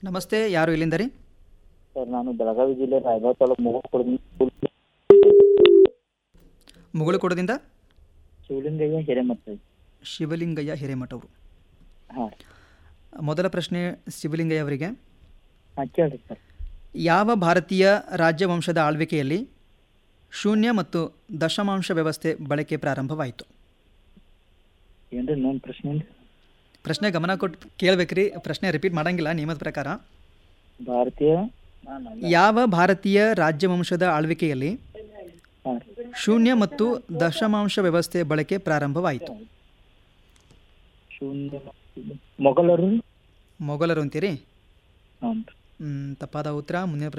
ನಮಸ್ತೆ ಯಾರು ಇಲ್ಲಿಂದ ರೀ ಸರ್ ನಾನು ಬೆಳಗಾವಿ ಜಿಲ್ಲೆ ರಾಯಬಾಗ ತಾಲೂಕು ಮುಗುಳ್ಕೊಡದಿಂದ ಮುಗುಳುಕೋಟದಿಂದ ಶಿವಲಿಂಗಯ್ಯ ಹಿರೇಮಠ ಶಿವಲಿಂಗಯ್ಯ ಹಿರೇಮಠ ಅವರು ಹಾಂ ಮೊದಲ ಪ್ರಶ್ನೆ ಶಿವಲಿಂಗಯ್ಯ ಅವರಿಗೆ ಹಾಂ ಕೇಳ್ರಿ ಸರ್ ಯಾವ ಭಾರತೀಯ ರಾಜ್ಯವಂಶದ ಆಳ್ವಿಕೆಯಲ್ಲಿ ಶೂನ್ಯ ಮತ್ತು ದಶಮಾಂಶ ವ್ಯವಸ್ಥೆ ಬಳಕೆ ಪ್ರಾರಂಭವಾಯಿತು ಏನ್ರಿ ಇನ್ನೊಂದು ಪ್ರಶ್ನೆ ಏನ್ರಿ ಪ್ರಶ್ನೆ ಗಮನ ಕೊಟ್ಟು ಕೇಳಬೇಕ್ರಿ ಪ್ರಶ್ನೆ ರಿಪೀಟ್ ಮಾಡಂಗಿಲ್ಲ ನಿಯಮದ ಪ್ರಕಾರ ಭಾರತೀಯ ಯಾವ ಭಾರತೀಯ ರಾಜ್ಯವಂಶದ ಆಳ್ವಿಕೆಯಲ್ಲಿ ಹಾಂ ಶೂನ್ಯ ಮತ್ತು ದಶಮಾಂಶ ವ್ಯವಸ್ಥೆ ಬಳಕೆ ಪ್ರಾರಂಭವಾಯಿತು ಶೂನ್ಯ ಮೊಘಲರು ಮೊಘಲರು ಅಂತೀರಿ ಹ್ಞೂ ಮ್, ತಪ್ಪಾದ ಉತ್ತರ ಮುಂದಿನ